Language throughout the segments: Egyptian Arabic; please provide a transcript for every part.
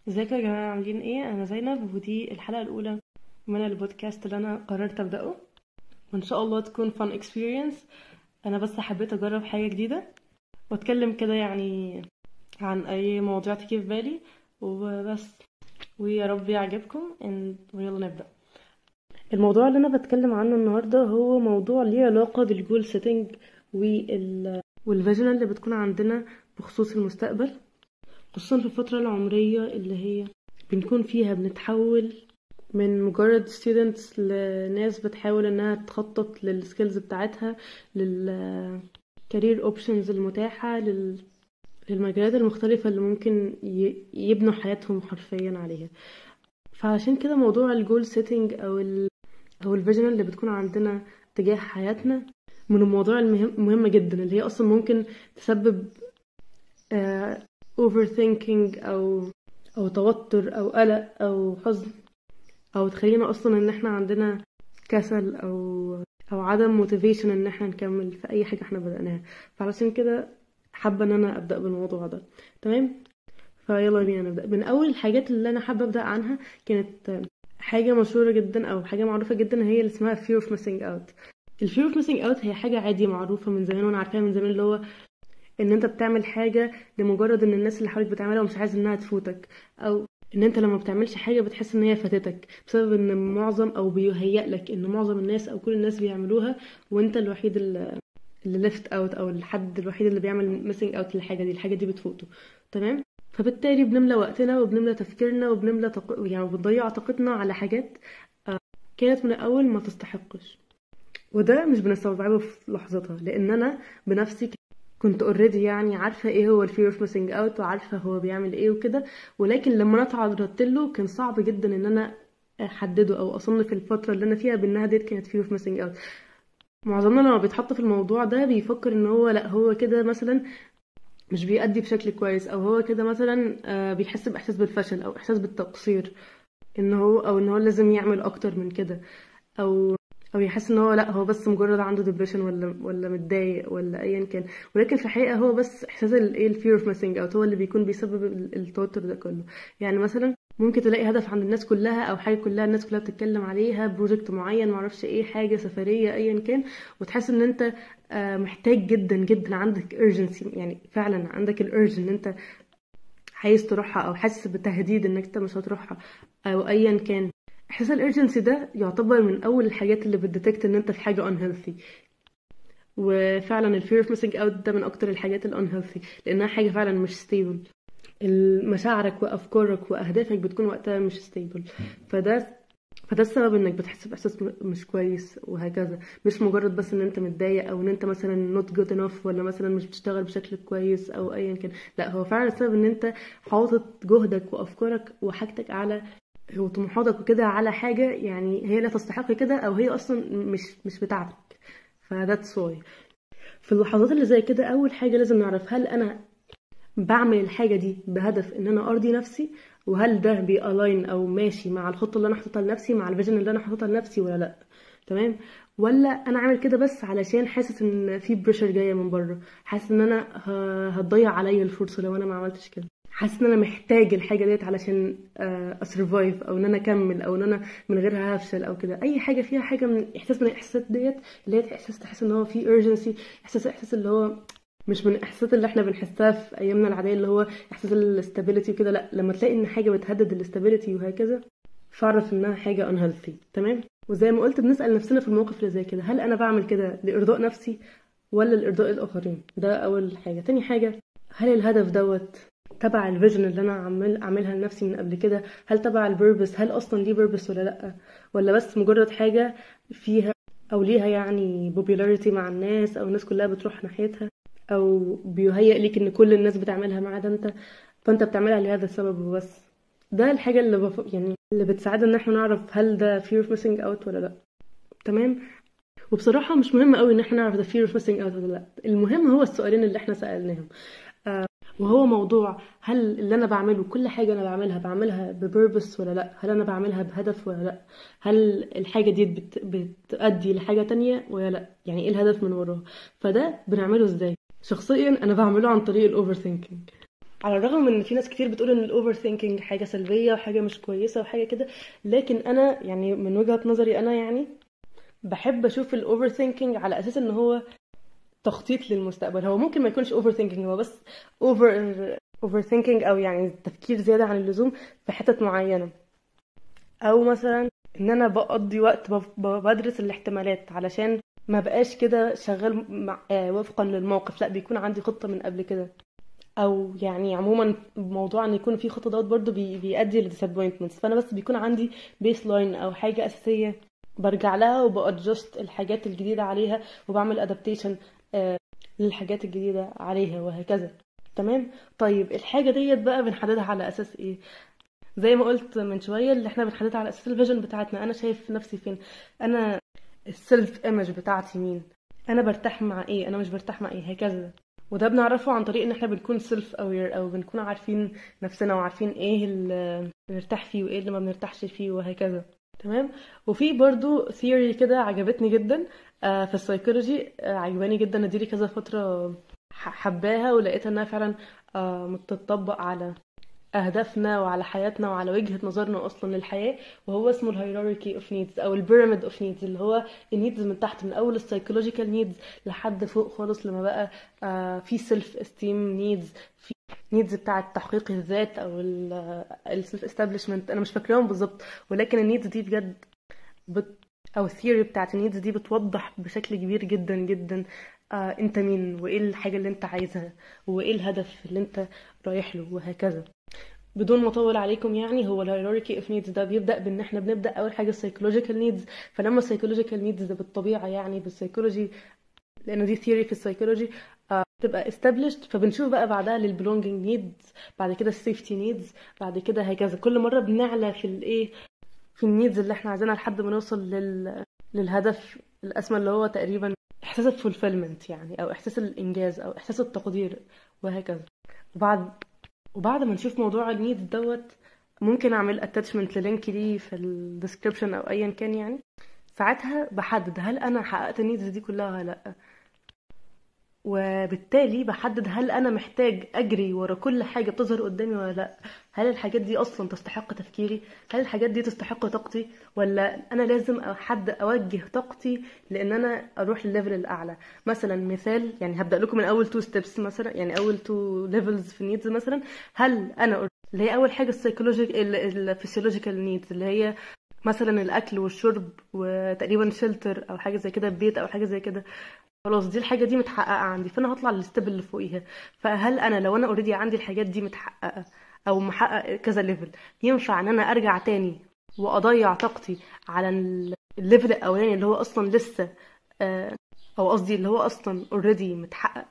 ازيكم يا جماعة عاملين ايه انا زينب ودي الحلقة الاولى من البودكاست اللي انا قررت ابدأه وان شاء الله تكون fun experience انا بس حبيت اجرب حاجة جديدة واتكلم كده يعني عن اي مواضيع تيجي في بالي وبس ويا رب يعجبكم and ويلا نبدأ الموضوع اللي انا بتكلم عنه النهاردة هو موضوع ليه علاقة بالجول سيتنج وال والفيجن اللي بتكون عندنا بخصوص المستقبل خصوصا في الفترة العمرية اللي هي بنكون فيها بنتحول من مجرد students لناس بتحاول انها تخطط للسكيلز بتاعتها للكارير اوبشنز المتاحة لل... للمجالات المختلفة اللي ممكن ي... يبنوا حياتهم حرفيا عليها فعشان كده موضوع الجول سيتنج او ال... او الفيجن اللي بتكون عندنا تجاه حياتنا من المواضيع المهمة جدا اللي هي اصلا ممكن تسبب آه overthinking او او توتر او قلق او حزن او تخلينا اصلا ان احنا عندنا كسل او او عدم motivation ان احنا نكمل في اي حاجه احنا بدأناها فعلشان كده حابه ان انا ابدا بالموضوع ده تمام فيلا بينا نبدا من اول الحاجات اللي انا حابه ابدا عنها كانت حاجه مشهوره جدا او حاجه معروفه جدا هي اللي اسمها fear of missing out الفير اوف missing out هي حاجه عادي معروفه من زمان وانا عارفاها من زمان اللي هو ان انت بتعمل حاجه لمجرد ان الناس اللي حواليك بتعملها ومش عايز انها تفوتك او ان انت لما بتعملش حاجه بتحس ان هي فاتتك بسبب ان معظم او بيهيأ لك ان معظم الناس او كل الناس بيعملوها وانت الوحيد اللي اللي ليفت اوت او الحد الوحيد اللي بيعمل ميسنج اوت للحاجه دي الحاجه دي بتفوته تمام فبالتالي بنملى وقتنا وبنملى تفكيرنا وبنملى طاق... يعني بنضيع طاقتنا على حاجات كانت من الاول ما تستحقش وده مش بنستوعبه في لحظتها لان انا بنفسي كنت اوريدي يعني عارفه ايه هو الفير اوف ميسنج اوت وعارفه هو بيعمل ايه وكده ولكن لما انا تعرضت له كان صعب جدا ان انا احدده او اصنف الفتره اللي انا فيها بانها ديت كانت فير اوف ميسنج اوت معظمنا لما بيتحط في الموضوع ده بيفكر ان هو لا هو كده مثلا مش بيأدي بشكل كويس او هو كده مثلا بيحس باحساس بالفشل او احساس بالتقصير ان هو او ان هو لازم يعمل اكتر من كده او او يحس ان هو لا هو بس مجرد عنده ديبريشن ولا ولا متضايق ولا ايا كان ولكن في الحقيقه هو بس احساس الايه الفير اوف ميسنج اوت هو اللي بيكون بيسبب التوتر ده كله يعني مثلا ممكن تلاقي هدف عند الناس كلها او حاجه كلها الناس كلها بتتكلم عليها بروجكت معين معرفش ايه حاجه سفريه ايا كان وتحس ان انت محتاج جدا جدا عندك urgency يعني فعلا عندك الارج ان انت عايز تروحها او حاسس بتهديد انك انت مش هتروحها او ايا كان احساس الارجنسي ده يعتبر من اول الحاجات اللي بتديتكت ان انت في حاجه unhealthy وفعلا الفير اوف ميسنج اوت ده من اكتر الحاجات الانهيلثي لانها حاجه فعلا مش ستيبل مشاعرك وافكارك واهدافك بتكون وقتها مش ستيبل فده فده السبب انك بتحس باحساس مش كويس وهكذا مش مجرد بس ان انت متضايق او ان انت مثلا not good enough ولا مثلا مش بتشتغل بشكل كويس او ايا كان لا هو فعلا السبب ان انت حاطط جهدك وافكارك وحاجتك على وطموحاتك وكده على حاجة يعني هي لا تستحق كده أو هي أصلا مش مش بتاعتك فذاتس واي في اللحظات اللي زي كده أول حاجة لازم نعرف هل أنا بعمل الحاجة دي بهدف إن أنا أرضي نفسي وهل ده بيألاين أو ماشي مع الخطة اللي أنا حاططها لنفسي مع الفيجن اللي أنا حاططها لنفسي ولا لأ تمام ولا انا عامل كده بس علشان حاسس ان في بريشر جايه من بره حاسس ان انا هتضيع عليا الفرصه لو انا ما عملتش كده حاسس ان انا محتاج الحاجه ديت علشان اسرفايف او ان انا اكمل او ان انا من غيرها هفشل او كده اي حاجه فيها حاجه من احساس من الاحساسات ديت اللي هي احساس تحس ان هو في urgency احساس احساس اللي هو مش من الاحساسات اللي احنا بنحسها في ايامنا العاديه اللي هو احساس الاستابيليتي وكده لا لما تلاقي ان حاجه بتهدد الاستابيليتي وهكذا فاعرف انها حاجه unhealthy تمام وزي ما قلت بنسال نفسنا في المواقف اللي زي كده هل انا بعمل كده لارضاء نفسي ولا لارضاء الاخرين ده اول حاجه تاني حاجه هل الهدف دوت تبع الفيجن اللي انا عامل اعملها لنفسي من قبل كده هل تبع البيربس هل اصلا ليه بيربس ولا لا ولا بس مجرد حاجه فيها او ليها يعني popularity مع الناس او الناس كلها بتروح ناحيتها او بيهيئ ليك ان كل الناس بتعملها ما عدا انت فانت بتعملها لهذا السبب وبس ده الحاجه اللي بف... يعني اللي بتساعدنا ان احنا نعرف هل ده fear of missing out ولا لا تمام وبصراحه مش مهم قوي ان احنا نعرف ده fear of missing out ولا لا المهم هو السؤالين اللي احنا سالناهم وهو موضوع هل اللي انا بعمله كل حاجه انا بعملها بعملها ببيربس ولا لا هل انا بعملها بهدف ولا لا هل الحاجه دي بت... بتؤدي لحاجه تانية ولا لا يعني ايه الهدف من وراها فده بنعمله ازاي شخصيا انا بعمله عن طريق الاوفر ثينكينج على الرغم من ان في ناس كتير بتقول ان الاوفر ثينكينج حاجه سلبيه وحاجه مش كويسه وحاجه كده لكن انا يعني من وجهه نظري انا يعني بحب اشوف الاوفر ثينكينج على اساس ان هو تخطيط للمستقبل هو ممكن ما يكونش اوفر ثينكينج هو بس اوفر اوفر ثينكينج او يعني تفكير زياده عن اللزوم في حتت معينه او مثلا ان انا بقضي وقت بف- بدرس الاحتمالات علشان ما بقاش كده شغال مع آه، وفقا للموقف لا بيكون عندي خطه من قبل كده او يعني عموما موضوع ان يكون في خطه دوت برضو بي بيؤدي لديسابوينتمنتس فانا بس بيكون عندي بيس لاين او حاجه اساسيه برجع لها وبادجست الحاجات الجديده عليها وبعمل ادابتيشن للحاجات الجديده عليها وهكذا تمام طيب الحاجه ديت بقى بنحددها على اساس ايه زي ما قلت من شويه اللي احنا بنحددها على اساس الفيجن بتاعتنا انا شايف نفسي فين انا السيلف ايمج بتاعتي مين انا برتاح مع ايه انا مش برتاح مع ايه هكذا وده بنعرفه عن طريق ان احنا بنكون سيلف اوير او بنكون عارفين نفسنا وعارفين ايه اللي بنرتاح فيه وايه اللي ما بنرتاحش فيه وهكذا تمام وفي برضو ثيوري كده عجبتني جدا آه، في السايكولوجي آه، عجباني جدا اديلي كذا فترة ح- حباها ولقيت انها فعلا آه، بتطبق على اهدافنا وعلى حياتنا وعلى وجهة نظرنا اصلا للحياة وهو اسمه الهيراركي اوف نيدز او البيراميد اوف نيدز اللي هو النيدز من تحت من اول السايكولوجيكال نيدز لحد فوق خالص لما بقى آه، في سيلف استيم نيدز في نيدز بتاعه تحقيق الذات او السيلف استابليشمنت انا مش فاكراهم بالظبط ولكن النيدز دي بجد بت او الثيوري بتاعت النيدز دي بتوضح بشكل كبير جدا جدا آه انت مين وايه الحاجة اللي انت عايزها وايه الهدف اللي انت رايح له وهكذا بدون ما اطول عليكم يعني هو الهيراركي اوف نيدز ده بيبدا بان احنا بنبدا اول حاجه السايكولوجيكال نيدز فلما السايكولوجيكال نيدز ده بالطبيعه يعني بالسايكولوجي لان دي ثيوري في السايكولوجي آه، تبقى established فبنشوف بقى بعدها للبلونجينج نيدز بعد كده السيفتي نيدز بعد كده هكذا كل مره بنعلى في الايه في النيدز اللي احنا عايزينها لحد ما نوصل لل... للهدف الاسمى اللي هو تقريبا احساس الفولفيلمنت يعني او احساس الانجاز او احساس التقدير وهكذا وبعد وبعد ما نشوف موضوع النيدز دوت ممكن اعمل اتاتشمنت للينك ليه في الديسكريبشن او ايا كان يعني ساعتها بحدد هل انا حققت النيدز دي كلها ولا لا وبالتالي بحدد هل انا محتاج اجري ورا كل حاجه بتظهر قدامي ولا لا هل الحاجات دي اصلا تستحق تفكيري هل الحاجات دي تستحق طاقتي ولا انا لازم حد اوجه طاقتي لان انا اروح للليفل الاعلى مثلا مثال يعني هبدا لكم من اول تو ستيبس مثلا يعني اول تو ليفلز في النيدز مثلا هل انا اللي هي اول حاجه السايكولوجيك الفسيولوجيكال نيدز اللي هي مثلا الاكل والشرب وتقريبا شلتر او حاجه زي كده بيت او حاجه زي كده خلاص دي الحاجه دي متحققه عندي فانا هطلع للستيب اللي فوقيها فهل انا لو انا اوريدي عندي الحاجات دي متحققه او محقق كذا ليفل ينفع ان انا ارجع تاني واضيع طاقتي على ال- الليفل الاولاني اللي هو اصلا لسه آه، او قصدي اللي هو اصلا اوريدي متحقق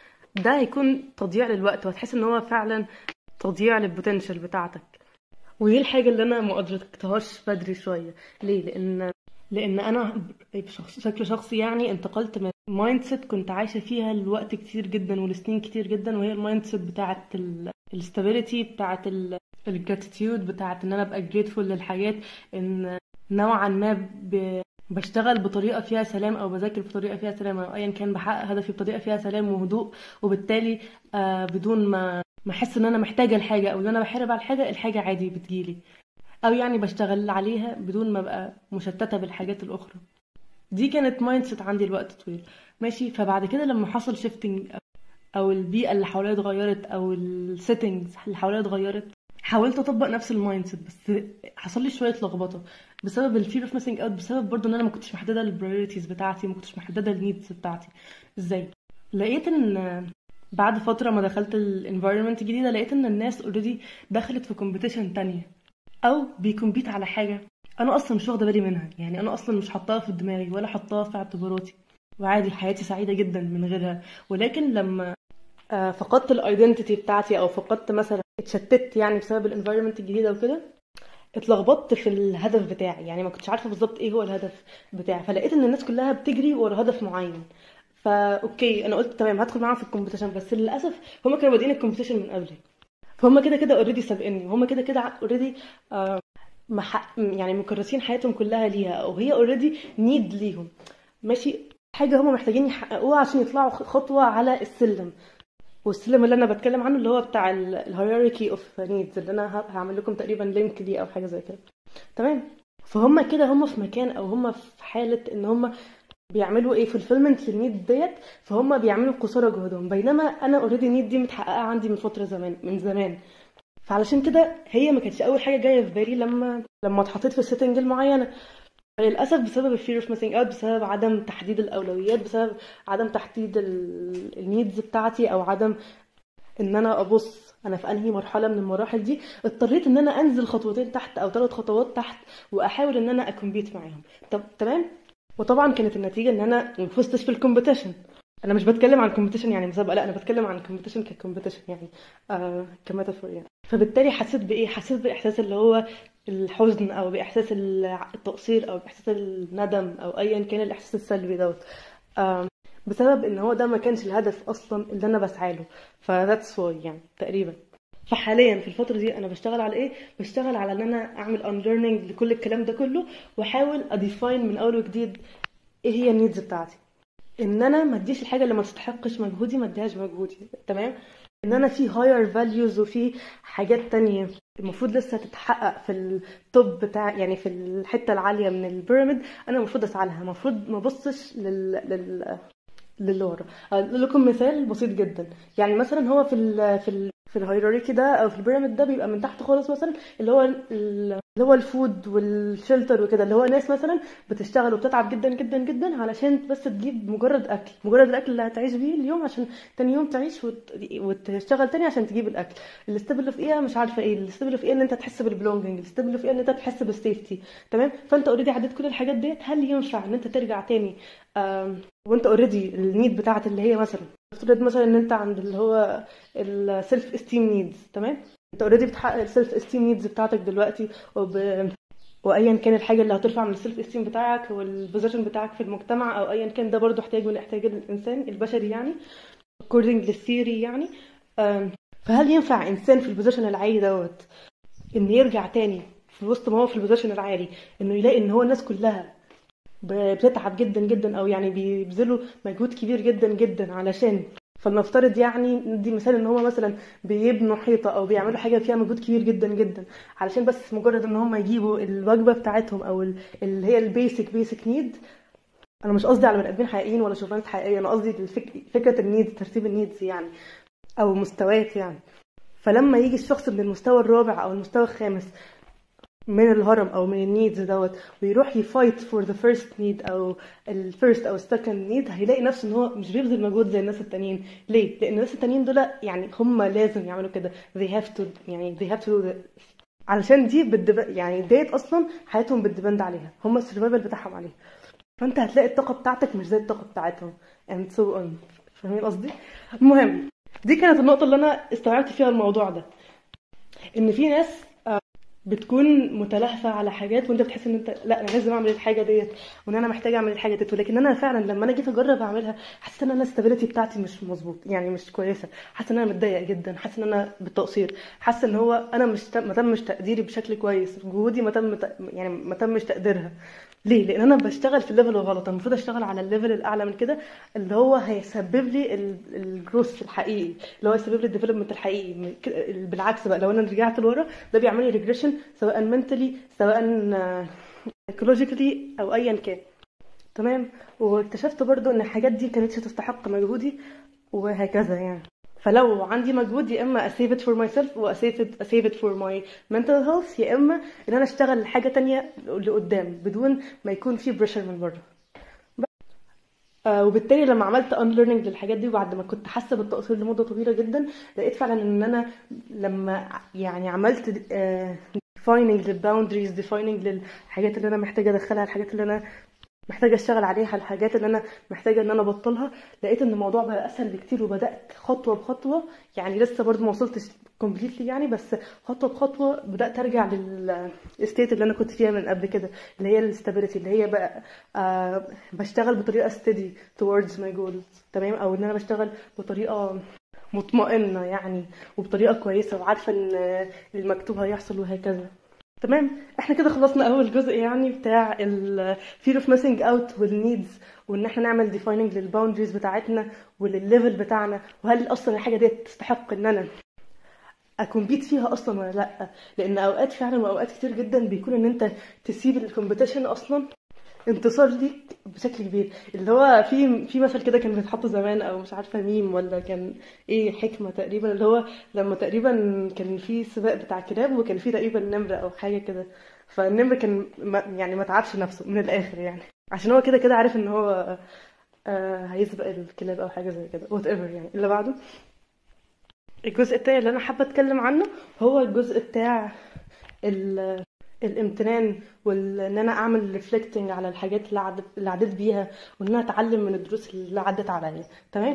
ده هيكون تضييع للوقت وهتحس ان هو فعلا تضييع للبوتنشال بتاعتك ودي الحاجة اللي أنا ما أدركتهاش بدري شوية ليه؟ لأن لأن أنا بشخص- بشكل شخصي يعني انتقلت من مايند سيت كنت عايشة فيها لوقت كتير جدا ولسنين كتير جدا وهي المايند سيت بتاعت الاستابيليتي بتاعت الجراتيتيود بتاعت إن أنا أبقى جريتفول للحاجات إن نوعا ما ب... بشتغل بطريقة فيها سلام أو بذاكر بطريقة فيها سلام أو أيا كان بحقق هدفي بطريقة فيها سلام وهدوء وبالتالي آه بدون ما ما احس ان انا محتاجه الحاجه او ان انا بحارب على الحاجه الحاجه عادي بتجيلي او يعني بشتغل عليها بدون ما ابقى مشتته بالحاجات الاخرى دي كانت مايند سيت عندي لوقت طويل ماشي فبعد كده لما حصل شيفتنج او البيئه اللي حواليا اتغيرت او السيتنجز اللي حواليا اتغيرت حاولت اطبق نفس المايند سيت بس حصل لي شويه لخبطه بسبب الفير اوف ميسنج اوت بسبب برضو ان انا ما كنتش محدده البرايورتيز بتاعتي ما كنتش محدده النيدز بتاعتي ازاي لقيت ان بعد فترة ما دخلت الانفايرمنت الجديدة لقيت ان الناس اوريدي دخلت في كومبيتيشن تانية او بيكمبيت على حاجة انا اصلا مش واخدة بالي منها يعني انا اصلا مش حطاها في دماغي ولا حطاها في اعتباراتي وعادي حياتي سعيدة جدا من غيرها ولكن لما آه، فقدت الايدنتيتي بتاعتي او فقدت مثلا اتشتت يعني بسبب الانفايرمنت الجديدة وكده اتلخبطت في الهدف بتاعي يعني ما كنتش عارفة بالظبط ايه هو الهدف بتاعي فلقيت ان الناس كلها بتجري ورا هدف معين فا اوكي انا قلت تمام هدخل معاهم في الكومبيتيشن بس للاسف هما كانوا بادئين الكومبيتيشن من قبلي فهم كده كده اوريدي سابقني وهم كده كده اوريدي محق يعني مكرسين حياتهم كلها ليها او هي اوريدي نيد ليهم ماشي حاجه هم محتاجين يحققوها عشان يطلعوا خطوه على السلم والسلم اللي انا بتكلم عنه اللي هو بتاع الهيراركي اوف نيدز اللي انا ه- هعمل لكم تقريبا لينك ليه او حاجه زي كده تمام فهم كده هم في مكان او هم في حاله ان هم بيعملوا ايه فولفيلمنت للنيد ديت فهم بيعملوا قصارى جهدهم بينما انا اوريدي النيد دي متحققه عندي من فتره زمان من زمان فعلشان كده هي ما كانتش اول حاجه جايه في بالي لما لما اتحطيت في السيتنج المعينه للاسف بسبب الفير اوف ميسنج اوت بسبب عدم تحديد الاولويات بسبب عدم تحديد النيدز بتاعتي او عدم ان انا ابص انا في انهي مرحله من المراحل دي اضطريت ان انا انزل خطوتين تحت او ثلاث خطوات تحت واحاول ان انا اكمبيت معاهم طب تمام وطبعا كانت النتيجه ان انا ما فزتش في الكومبيتيشن انا مش بتكلم عن كومبيتيشن يعني مسابقه لا انا بتكلم عن كومبيتيشن ككومبيتيشن يعني آه كميتافور يعني فبالتالي حسيت بايه حسيت باحساس اللي هو الحزن او باحساس التقصير او باحساس الندم او ايا كان الاحساس السلبي دوت آه بسبب ان هو ده ما كانش الهدف اصلا اللي انا بسعى له فذاتس واي يعني تقريبا فحاليا في الفتره دي انا بشتغل على ايه بشتغل على ان انا اعمل unlearning لكل الكلام ده كله واحاول اديفاين من اول وجديد ايه هي النيدز بتاعتي ان انا ما اديش الحاجه اللي ما تستحقش مجهودي ما اديهاش مجهودي تمام ان انا في هاير فاليوز وفي حاجات تانية المفروض لسه تتحقق في التوب بتاع يعني في الحته العاليه من البيراميد انا المفروض اسعى لها المفروض ما ابصش لل, لل... للي ورا اقول لكم مثال بسيط جدا يعني مثلا هو في ال في ال في الهيراركي ده او في البيراميد ده بيبقى من تحت خالص مثلا اللي هو اللي هو الفود والشلتر وكده اللي هو ناس مثلا بتشتغل وبتتعب جدا جدا جدا علشان بس تجيب مجرد اكل مجرد الاكل اللي هتعيش بيه اليوم عشان تاني يوم تعيش وت... وتشتغل تاني عشان تجيب الاكل الاستيب اللي في ايه مش عارفه ايه الاستيب اللي في ايه ان انت تحس بالبلونجنج الاستيب اللي في ايه ان انت تحس بالسيفتي تمام فانت اوريدي عديت كل الحاجات ديت هل ينفع ان انت ترجع تاني وانت اوريدي النيد بتاعت اللي هي مثلا افترض مثلا ان انت عند اللي هو السيلف استيم نيدز تمام انت اوريدي بتحقق السيلف استيم نيدز بتاعتك دلوقتي وب... وايا كان الحاجه اللي هترفع من السيلف استيم بتاعك والبوزيشن بتاعك في المجتمع او ايا كان ده برضو احتياج من احتياجات الانسان البشري يعني according للثيوري يعني فهل ينفع انسان في البوزيشن العالي دوت ان يرجع تاني في وسط ما هو في البوزيشن العالي انه يلاقي ان هو الناس كلها بتتعب جدا جدا او يعني بيبذلوا مجهود كبير جدا جدا علشان فلنفترض يعني ندي مثال ان هو مثلا بيبنوا حيطه او بيعملوا حاجه فيها مجهود كبير جدا جدا علشان بس مجرد ان هم يجيبوا الوجبه بتاعتهم او اللي هي البيسك بيسك نيد انا مش قصدي على بني ادمين حقيقيين ولا شغلانات حقيقيه انا قصدي الفك... فكره النيد ترتيب النيدز يعني او مستويات يعني فلما يجي الشخص من المستوى الرابع او المستوى الخامس من الهرم او من النيدز دوت ويروح يفايت فور ذا فيرست نيد او الفيرست او السكند نيد هيلاقي نفسه ان هو مش بيبذل مجهود زي الناس التانيين ليه لان الناس التانيين دول يعني هم لازم يعملوا كده they have to يعني they have to do that. علشان دي بالدب... يعني ديت اصلا حياتهم بتدبند عليها هم السرفايفل بتاعهم عليها فانت هتلاقي الطاقه بتاعتك مش زي الطاقه بتاعتهم and so on فاهمين قصدي المهم دي كانت النقطه اللي انا استوعبت فيها الموضوع ده ان في ناس بتكون متلهفه على حاجات وانت بتحس ان انت لا انا لازم اعمل الحاجه ديت وان انا محتاجه اعمل الحاجه ديت ولكن انا فعلا لما انا جيت اجرب اعملها حسيت ان انا الاستابيليتي بتاعتي مش مظبوط يعني مش كويسه حاسه ان انا متضايقه جدا حاسه ان انا بالتقصير حاسه ان هو انا مش ت... ما تمش تقديري بشكل كويس جهودي ما تم ت... يعني ما تمش تقديرها ليه لان انا بشتغل في الليفل الغلط انا المفروض اشتغل على الليفل الاعلى من كده اللي هو هيسبب لي الجروث الحقيقي اللي هو هيسبب لي الديفلوبمنت الحقيقي بالعكس بقى لو انا رجعت لورا ده بيعمل لي ريجريشن سواء منتلي سواء سايكولوجيكالي او ايا كان تمام واكتشفت برضو ان الحاجات دي كانتش تستحق مجهودي وهكذا يعني فلو عندي مجهود يا اما اسيف ات فور ماي سيلف واسيف ات اسيف ات فور ماي منتل هيلث يا اما ان انا اشتغل حاجه تانية لقدام بدون ما يكون في بريشر من بره آه وبالتالي لما عملت unlearning للحاجات دي وبعد ما كنت حاسه بالتقصير لمده طويله جدا لقيت فعلا ان انا لما يعني عملت آه defining للباوندريز defining للحاجات اللي انا محتاجه ادخلها الحاجات اللي انا محتاجه اشتغل عليها الحاجات اللي انا محتاجه ان انا ابطلها لقيت ان الموضوع بقى اسهل بكتير وبدات خطوه بخطوه يعني لسه برضو ما وصلتش كومبليتلي يعني بس خطوه بخطوه بدات ارجع للستيت اللي انا كنت فيها من قبل كده اللي هي الاستابيليتي اللي هي بقى آه بشتغل بطريقه ستدي towards my goals تمام او ان انا بشتغل بطريقه مطمئنه يعني وبطريقه كويسه وعارفه ان المكتوب هيحصل وهكذا تمام احنا كده خلصنا اول جزء يعني بتاع ال fear of missing out والneeds وان احنا نعمل defining للباوندريز بتاعتنا وللليفل بتاعنا وهل اصلا الحاجه دي تستحق ان انا اكمبيت فيها اصلا ولا لا لان اوقات فعلا واوقات كتير جدا بيكون ان انت تسيب الكومبيتيشن اصلا انتصار ليك بشكل كبير اللي هو في في مثل كده كان بيتحط زمان او مش عارفه ميم ولا كان ايه حكمه تقريبا اللي هو لما تقريبا كان في سباق بتاع كلاب وكان في تقريبا نمر او حاجه كده فالنمر كان ما يعني ما تعبش نفسه من الاخر يعني عشان هو كده كده عارف ان هو آه هيسبق الكلاب او حاجه زي كده وات ايفر يعني اللي بعده الجزء التاني اللي انا حابه اتكلم عنه هو الجزء بتاع ال الامتنان وان انا اعمل ريفلكتنج على الحاجات اللي عدت اللي عديت بيها وان انا اتعلم من الدروس اللي عدت عليا تمام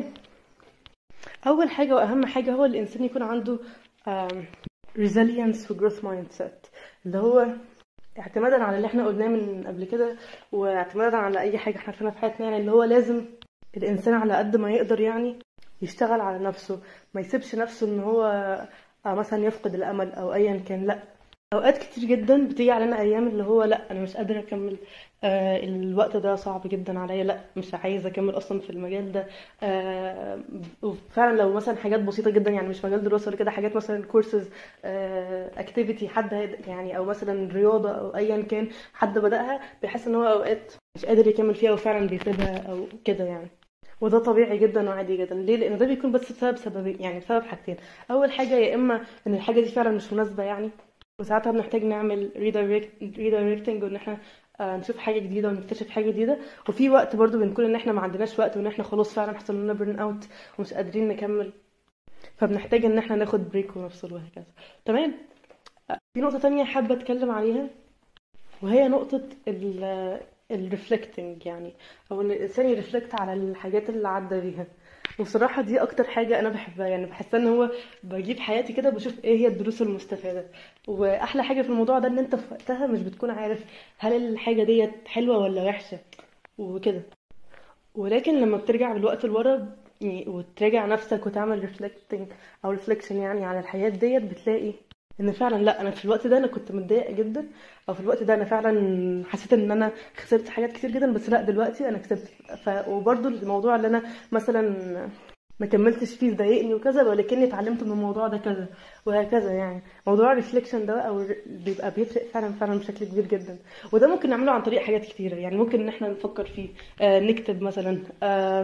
اول حاجه واهم حاجه هو الانسان يكون عنده resilience و growth mindset اللي هو اعتمادا على اللي احنا قلناه من قبل كده واعتمادا على اي حاجه احنا عارفينها في حياتنا يعني اللي هو لازم الانسان على قد ما يقدر يعني يشتغل على نفسه ما يسيبش نفسه ان هو مثلا يفقد الامل او ايا كان لا اوقات كتير جدا بتيجي علينا ايام اللي هو لا انا مش قادره اكمل آه الوقت ده صعب جدا عليا لا مش عايزه اكمل اصلا في المجال ده آه وفعلا لو مثلا حاجات بسيطه جدا يعني مش مجال دراسه ولا كده حاجات مثلا كورسز اكتيفيتي حد يعني او مثلا رياضه او ايا كان حد بداها بيحس ان هو اوقات مش قادر يكمل فيها وفعلا بيسيبها او كده يعني وده طبيعي جدا وعادي جدا ليه لان ده بيكون بس بسبب سببين يعني بسبب حاجتين اول حاجه يا اما ان الحاجه دي فعلا مش مناسبه يعني وساعتها بنحتاج نعمل ريدايركتنج وان احنا نشوف حاجه جديده ونكتشف حاجه جديده وفي وقت برضو بنكون ان احنا ما عندناش وقت وان احنا خلاص فعلا حصل لنا بيرن اوت ومش قادرين نكمل فبنحتاج ان احنا ناخد بريك ونفصل وهكذا تمام في نقطه تانية حابه اتكلم عليها وهي نقطه الريفلكتنج يعني او ان الانسان يرفلكت على الحاجات اللي عدى بيها وبصراحة دي أكتر حاجة أنا بحبها يعني بحس إن هو بجيب حياتي كده بشوف إيه هي الدروس المستفادة وأحلى حاجة في الموضوع ده إن أنت في وقتها مش بتكون عارف هل الحاجة ديت حلوة ولا وحشة وكده ولكن لما بترجع بالوقت لورا وتراجع نفسك وتعمل ريفلكتنج أو ريفلكشن يعني على الحياة ديت بتلاقي ان فعلا لا انا في الوقت ده انا كنت متضايقه جدا او في الوقت ده انا فعلا حسيت ان انا خسرت حاجات كتير جدا بس لا دلوقتي انا كسبت ف... وبرده الموضوع اللي انا مثلا ما كملتش فيه ضايقني وكذا ولكني اتعلمت من الموضوع ده كذا وهكذا يعني موضوع الريفليكشن ده او بيبقى بيفرق فعلا فعلا بشكل كبير جدا وده ممكن نعمله عن طريق حاجات كتيره يعني ممكن ان احنا نفكر فيه آه نكتب مثلا آه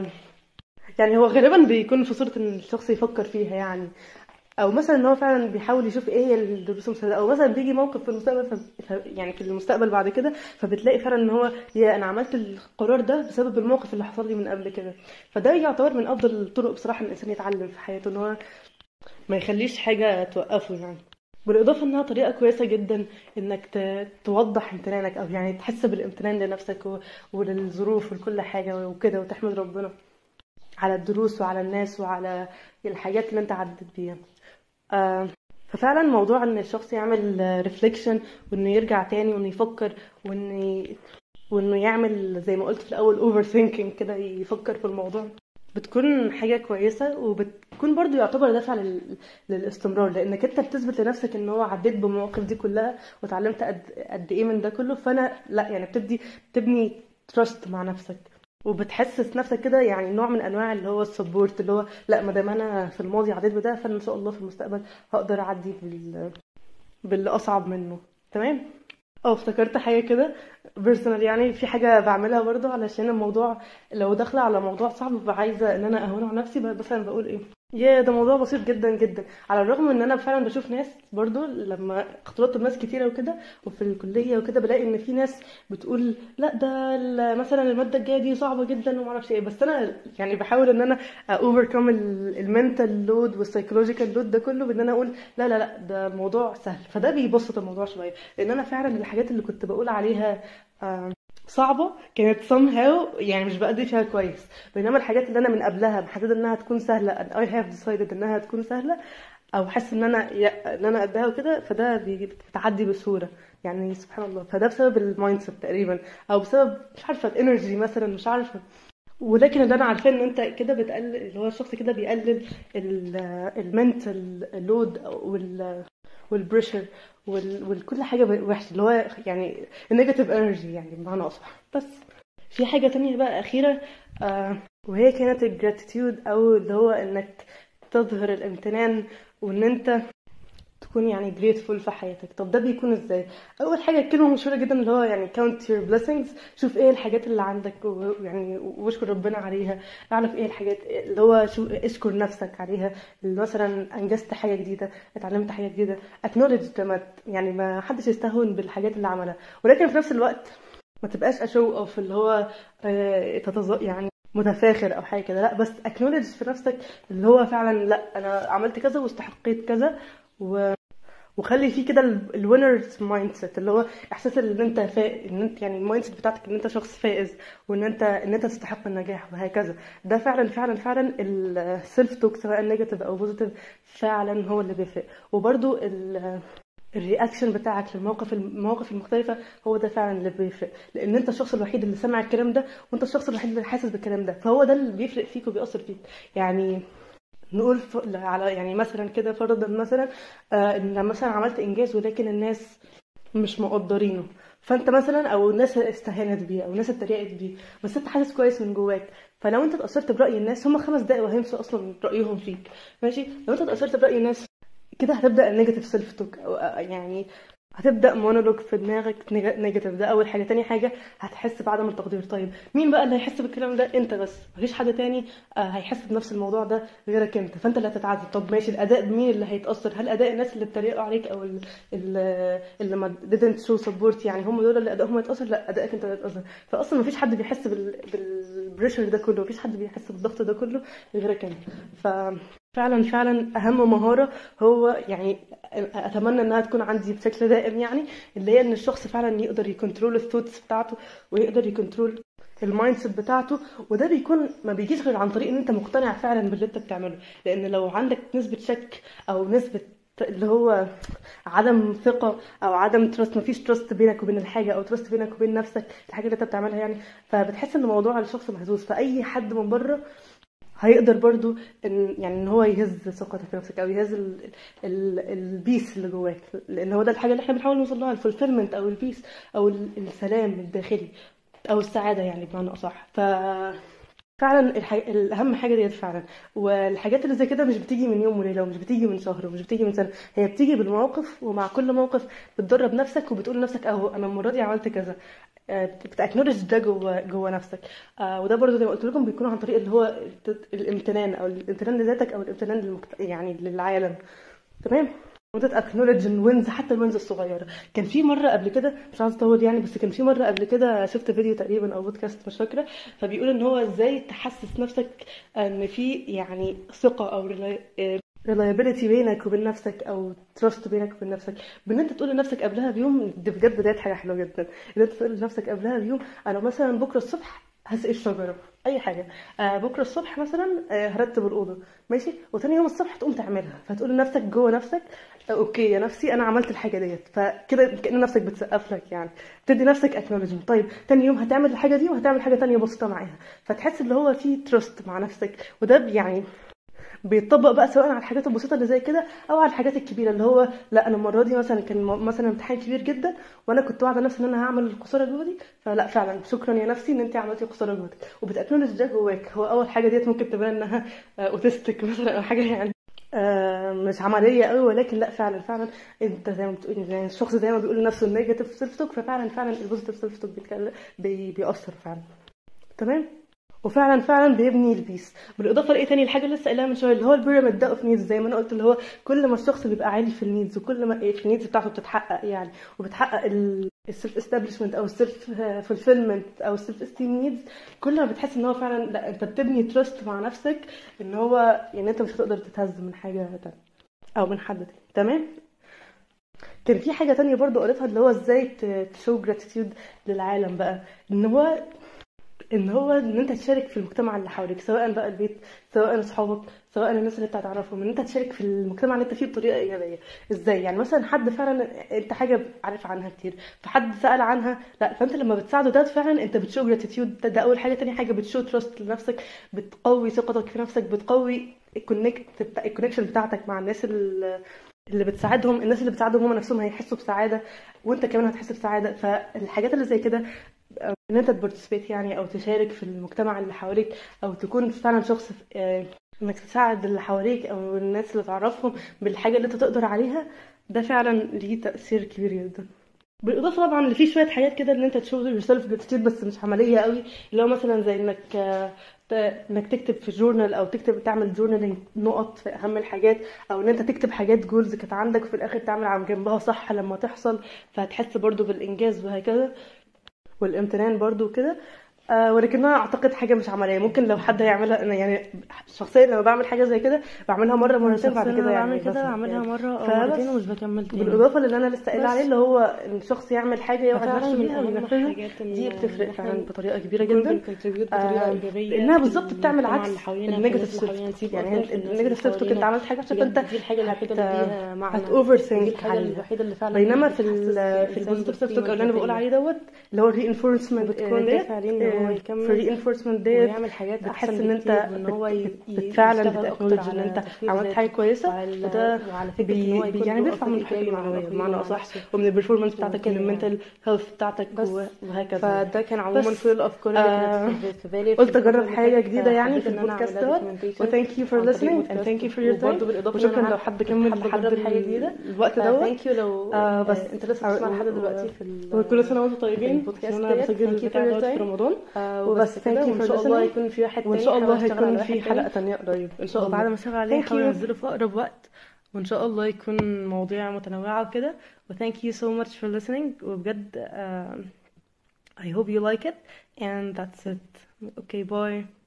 يعني هو غالبا بيكون في صوره ان الشخص يفكر فيها يعني او مثلا ان هو فعلا بيحاول يشوف ايه هي الدروس المستفاده او مثلا بيجي موقف في المستقبل ف... يعني في المستقبل بعد كده فبتلاقي فعلا ان هو يا انا عملت القرار ده بسبب الموقف اللي حصل لي من قبل كده فده يعتبر من افضل الطرق بصراحه ان الانسان يتعلم في حياته ان هو ما يخليش حاجه توقفه يعني بالاضافه انها طريقه كويسه جدا انك ت... توضح امتنانك او يعني تحس بالامتنان لنفسك و... وللظروف ولكل حاجه وكده وتحمد ربنا على الدروس وعلى الناس وعلى الحاجات اللي انت عدت بيها آه ففعلا موضوع ان الشخص يعمل ريفليكشن وانه يرجع تاني وانه يفكر وانه وانه يعمل زي ما قلت في الاول اوفر ثينكينج كده يفكر في الموضوع بتكون حاجة كويسة وبتكون برضو يعتبر دافع لل... للاستمرار لانك انت بتثبت لنفسك ان هو عديت بالمواقف دي كلها وتعلمت قد... قد ايه من ده كله فانا لا يعني بتبدي تبني تراست مع نفسك وبتحسس نفسك كده يعني نوع من انواع اللي هو السبورت اللي هو لا ما دام انا في الماضي عديت بده فانا ان شاء الله في المستقبل هقدر اعدي بال باللي اصعب منه تمام اه افتكرت حاجه كده بيرسونال يعني في حاجه بعملها برضو علشان الموضوع لو داخله على موضوع صعب ببقى عايزه ان انا اهون على نفسي مثلا بقول ايه يا ده موضوع بسيط جدا جدا على الرغم ان انا فعلا بشوف ناس برضو لما اختلطت بناس كتيره وكده وفي الكليه وكده بلاقي ان في ناس بتقول لا ده مثلا الماده الجايه دي صعبه جدا وما اعرفش ايه بس انا يعني بحاول ان انا اوفركم المنتال لود والسايكولوجيكال لود ده كله بان انا اقول لا لا لا ده موضوع سهل فده بيبسط الموضوع شويه لان انا فعلا الحاجات اللي كنت بقول عليها صعبة كانت somehow يعني مش بأدي فيها كويس بينما الحاجات اللي أنا من قبلها محددة إنها تكون سهلة and I have decided إنها تكون سهلة أو حاسس إن أنا إن أنا قدها وكده فده بتعدي بسهولة يعني سبحان الله فده بسبب المايند سيت تقريبا أو بسبب مش عارفة الانرجي مثلا مش عارفة ولكن اللي انا عارفاه ان انت كده بتقلل اللي هو الشخص كده بيقلل المنتال لود وال والبريشر وال... وكل حاجه وحشه اللي هو يعني النيجاتيف انرجي يعني بمعنى اصح بس في حاجه تانية بقى اخيره آه وهي كانت الجراتيتيود او اللي هو انك تظهر الامتنان وان انت تكون يعني grateful في حياتك طب ده بيكون ازاي اول حاجه كلمه مشهوره جدا اللي هو يعني count your blessings شوف ايه الحاجات اللي عندك ويعني واشكر ربنا عليها اعرف ايه الحاجات اللي هو شو اشكر نفسك عليها اللي مثلا انجزت حاجه جديده اتعلمت حاجه جديده acknowledge لما يعني ما حدش يستهون بالحاجات اللي عملها ولكن في نفس الوقت ما تبقاش اشو اوف اللي هو آه، تتظ... يعني متفاخر او حاجه كده لا بس اكنولج في نفسك اللي هو فعلا لا انا عملت كذا واستحقيت كذا و... وخلي فيه كده الوينرز مايند سيت اللي هو احساس ان انت فا... ان انت يعني المايند سيت بتاعتك ان انت شخص فائز وان انت ان انت تستحق النجاح وهكذا ده فعلا فعلا فعلا السيلف توك سواء نيجاتيف او بوزيتيف فعلا هو اللي بيفرق وبرده ال... الرياكشن بتاعك للمواقف المواقف المختلفة هو ده فعلا اللي بيفرق لأن أنت الشخص الوحيد اللي سمع الكلام ده وأنت الشخص الوحيد اللي حاسس بالكلام ده فهو ده اللي بيفرق فيك وبيأثر فيك يعني نقول ف... على يعني مثلا كده فرضا مثلا آه ان مثلا عملت انجاز ولكن الناس مش مقدرينه فانت مثلا او الناس استهانت بيه او الناس اتريقت بيه بس انت حاسس كويس من جواك فلو انت اتاثرت براي الناس هم خمس دقايق وهينسوا اصلا رايهم فيك ماشي لو انت اتاثرت براي الناس كده هتبدا النيجاتيف سيلف توك أو يعني هتبدا مونولوج في دماغك نيجاتيف ده اول حاجه تاني حاجه هتحس بعدم التقدير طيب مين بقى اللي هيحس بالكلام ده انت بس مفيش حد تاني آه، هيحس بنفس الموضوع ده غيرك انت فانت اللي هتتعذب طب ماشي الاداء مين اللي هيتاثر هل اداء الناس اللي اتريقوا عليك او اللي, اللي ما didn't show support يعني هم دول اللي ادائهم هيتاثر لا ادائك انت اللي هيتاثر فاصلا مفيش حد بيحس بال بالبريشر ده كله مفيش حد بيحس بالضغط ده كله غيرك انت ف فعلا فعلا اهم مهاره هو يعني اتمنى انها تكون عندي بشكل دائم يعني اللي هي ان الشخص فعلا يقدر يكنترول الثوتس بتاعته ويقدر يكنترول المايند سيت بتاعته وده بيكون ما بيجيش غير عن طريق ان انت مقتنع فعلا باللي انت بتعمله لان لو عندك نسبه شك او نسبه اللي هو عدم ثقة أو عدم تراست مفيش تراست بينك وبين الحاجة أو تراست بينك وبين نفسك الحاجة اللي أنت بتعملها يعني فبتحس إن موضوع الشخص محظوظ فأي حد من بره هيقدر برضو ان يعني ان هو يهز ثقتك في نفسك او يهز ال ال البيس اللي جواك لان هو ده الحاجه اللي احنا بنحاول نوصل لها الفولفيلمنت او البيس او السلام الداخلي او السعاده يعني بمعنى اصح ف فعلا الح... الاهم حاجه ديت فعلا والحاجات اللي زي كده مش بتيجي من يوم وليله ومش بتيجي من شهر ومش بتيجي من سنه هي بتيجي بالمواقف ومع كل موقف بتدرب نفسك وبتقول لنفسك اهو انا المره دي عملت كذا آه، بتاكنولج ده جوه جوه نفسك آه وده برضو زي ما قلت لكم بيكون عن طريق اللي هو الامتنان او الامتنان لذاتك او الامتنان للمكت... يعني للعالم تمام وانت تاكنولج الوينز حتى الوينز الصغيره كان في مره قبل كده مش عايزه اطول يعني بس كان في مره قبل كده شفت فيديو تقريبا او بودكاست مش فاكره فبيقول ان هو ازاي تحسس نفسك ان في يعني ثقه او ريلايبيليتي بينك وبين نفسك او تراست بينك وبين نفسك بان انت تقول لنفسك قبلها بيوم دي بجد بدايه حاجه حلوه جدا ان انت تقول لنفسك قبلها بيوم انا مثلا بكره الصبح هسقي الشجره اي حاجه آه بكره الصبح مثلا آه هرتب الاوضه ماشي وتاني يوم الصبح تقوم تعملها فتقول لنفسك جوه نفسك آه اوكي يا نفسي انا عملت الحاجه ديت فكده كان نفسك بتسقف لك يعني تدي نفسك اكنولجمنت طيب تاني يوم هتعمل الحاجه دي وهتعمل حاجه تانية بسيطه معاها فتحس اللي هو في تراست مع نفسك وده يعني بيتطبق بقى سواء على الحاجات البسيطه اللي زي كده او على الحاجات الكبيره اللي هو لا انا المره دي مثلا كان مثلا امتحان كبير جدا وانا كنت واعده نفسي ان انا هعمل قصارى جهدي فلا فعلا شكرا يا نفسي ان انت عملتي قصارى جهدك وبتاكنولج ده جواك هو اول حاجه ديت ممكن تبان انها اوتستيك مثلا او حاجه يعني آه، مش عمليه قوي ولكن لا فعلا فعلا انت زي ما بتقول يعني الشخص زي ما بيقول لنفسه النيجاتيف سيلف توك ففعلا فعلا البوزيتيف سيلف توك بيأثر فعلا تمام وفعلا فعلا بيبني البيس بالاضافه لايه تاني الحاجه اللي لسه قايلها من شويه اللي هو البيراميد ده اوف نيدز زي ما انا قلت اللي هو كل ما الشخص بيبقى عالي في النيدز وكل ما في النيدز بتاعته بتتحقق يعني وبتحقق السيلف استابليشمنت او السيلف فولفيلمنت او السيلف استيم نيدز كل ما بتحس ان هو فعلا لا انت بتبني تراست مع نفسك ان هو يعني انت مش هتقدر تتهز من حاجه تانية او من حد تاني تمام كان في حاجه تانية برضو قريتها اللي هو ازاي تشو جراتيتيود للعالم بقى ان هو ان هو ان انت تشارك في المجتمع اللي حواليك سواء بقى البيت سواء اصحابك سواء الناس اللي انت هتعرفهم ان انت تشارك في المجتمع اللي انت فيه بطريقه ايجابيه ازاي يعني مثلا حد فعلا انت حاجه عارف عنها كتير فحد سال عنها لا فانت لما بتساعده ده فعلا انت بتشو جراتيتيود ده, ده اول حاجه تاني حاجه بتشو تراست لنفسك بتقوي ثقتك في نفسك بتقوي الكونكت الكونكشن بتاعتك مع الناس اللي اللي بتساعدهم الناس اللي بتساعدهم هم نفسهم هيحسوا بسعاده وانت كمان هتحس بسعاده فالحاجات اللي زي كده آه، ان انت تبارتيسبيت يعني او تشارك في المجتمع اللي حواليك او تكون فعلا شخص آه، انك تساعد اللي حواليك او الناس اللي تعرفهم بالحاجه اللي انت تقدر عليها ده فعلا ليه تاثير كبير جدا بالاضافه طبعا اللي فيه شويه حاجات كده ان انت تشوف يور سيلف جراتيتيود بس مش عمليه قوي اللي هو مثلا زي انك آه، ت- انك تكتب في جورنال او تكتب تعمل جورنالينج نقط في اهم الحاجات او ان انت تكتب حاجات جولز كانت عندك وفي الاخر تعمل عن جنبها صح لما تحصل فهتحس برضو بالانجاز وهكذا والامتنان برضو وكده آه ولكنها اعتقد حاجه مش عمليه ممكن لو حد هيعملها انا يعني شخصيا لما بعمل حاجه زي كده بعملها مره انا مرتين بعد شخصيا كده لما يعني بعمل كده بزهق بعملها يعني مرة او فبس مرتين ومش بكمل تاني بالاضافه للي انا لسه قايله بس عليه اللي هو ان الشخص يعمل حاجه ياخد ففعلا نفسه من بيها اهم وينفذها الحاجات ان دي ان بتفرق احنا فعلا بطريقه كبيره نكون جدا بنكونتريبيوت بطريقة آه ايجابية لانها في بالظبط بتعمل المجتمع عكس اللي حوالينا في النيجاتيف الناس اللي شيفت حوالينا نسيب يعني اثر في الناس اللي النيجاتيف شيفت كنت حوالينا عملت حاجه عشان بجد انت دي الحاجة الوحيدة اللي هت ليها معنى هت اوفر ودي ثينك الحاجة عليها الوحيدة اللي فعلا بينما في بتحسس ال في الانسان البوزيتيف سيلف بالقيمة توك اللي انا بقول الذاتية عليه دوت اللي هو الرينفورسمنت وبتكون ديت دافع ليه ان هو آه، في يكمل الرينفورسمنت ديت ويعمل حاجات بتحس احسن ان بكتير انت وان هو ي- بت- ي- بت- فعلا يشتغل اكتر بتاكنولج ان على انت تطوير عملت ذاته حاجه كويسه وعلى وده وعلى فكرة ان هو بي بي يكون يعني له بيرفع اثر من الحاجه ايجابي مع المعنويه الاخرين بمعنى ومع اصح نفسه ومن البرفورمانس بتاعتك وكده يعني المنتال هيلث بتاعتك بس و- وهكذا فده كان عموما بس كل الافكار اللي آه كانت في في بالي في قلت الفترة اجرب اللي حاجه فاتت جديده يعني فحبيت في ان انا البودكاست اعملها دوت documentation و thank you for عن طريق listening and بودكاست thank you for your time وبرضه بالاضافه ان وشكرا انا لو حد كنت كمل حابه لحد اجرب حاجه جديده الوقت دوت ثانك يو لو آه بس آه انت لسه بتسمع لحد دلوقتي في ال- وكل سنه وانتم في طيبين البودكاست عشان انا ديت بسجل ثانك يو البتاع فور دوت في تايم رمضان وبس وبس كده thank you وان for شاء الله listening يكون في واحد وان تاني شاء حاول الله اشتغل على هيكون واحد في تاني حلقه تانية قريب ان شاء وبعد الله ما اشتغل عليه thank هحاول you انزله في اقرب وقت وان شاء الله يكون مواضيع متنوعه وكده و thank you so much for listening وبجد uh, I hope you like it and that's it okay bye